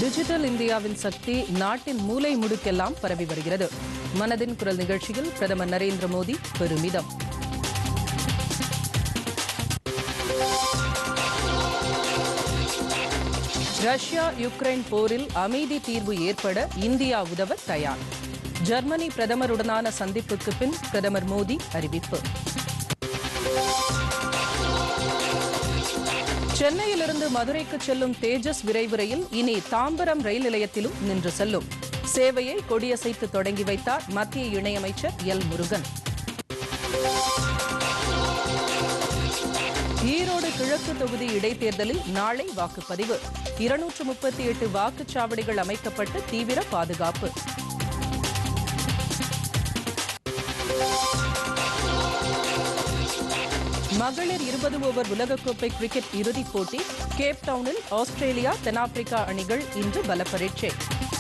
digital இந்தியாவின் சக்தி நாட்டின் மூலை முடுக்கெல்லாம் பரவி வருகிறது மனதின் குரல் நிகழ்ச்சியில் பிரதமர் நரேந்திர மோடி பெருமிதம் ரஷ்யா யுக்ரைன் போரில் அமைதி தீர்வு ஏற்பட இந்தியா உதவ தயார் ஜெர்மனி பிரதமருடனான சந்திப்புக்கு பின் பிரதமர் மோடி அறிவிப்பு சென்னையிலிருந்து மதுரைக்கு செல்லும் தேஜஸ் விரைவு ரயில் இனி தாம்பரம் ரயில் நிலையத்திலும் நின்று செல்லும் சேவையை கொடியசைத்து தொடங்கி வைத்தார் மத்திய இணையமைச்சர் எல் முருகன் ஈரோடு கிழக்கு தொகுதி இடைத்தேர்தலில் நாளை வாக்குப்பதிவு இருநூற்று முப்பத்தி எட்டு வாக்குச்சாவடிகள் அமைக்கப்பட்டு தீவிர பாதுகாப்பு மகளிர் இருபது ஓவர் உலகக்கோப்பை கிரிக்கெட் இறுதிப் போட்டி கேப் டவுனில் ஆஸ்திரேலியா தென்னாப்பிரிக்கா அணிகள் இன்று பலப்பரீட்சை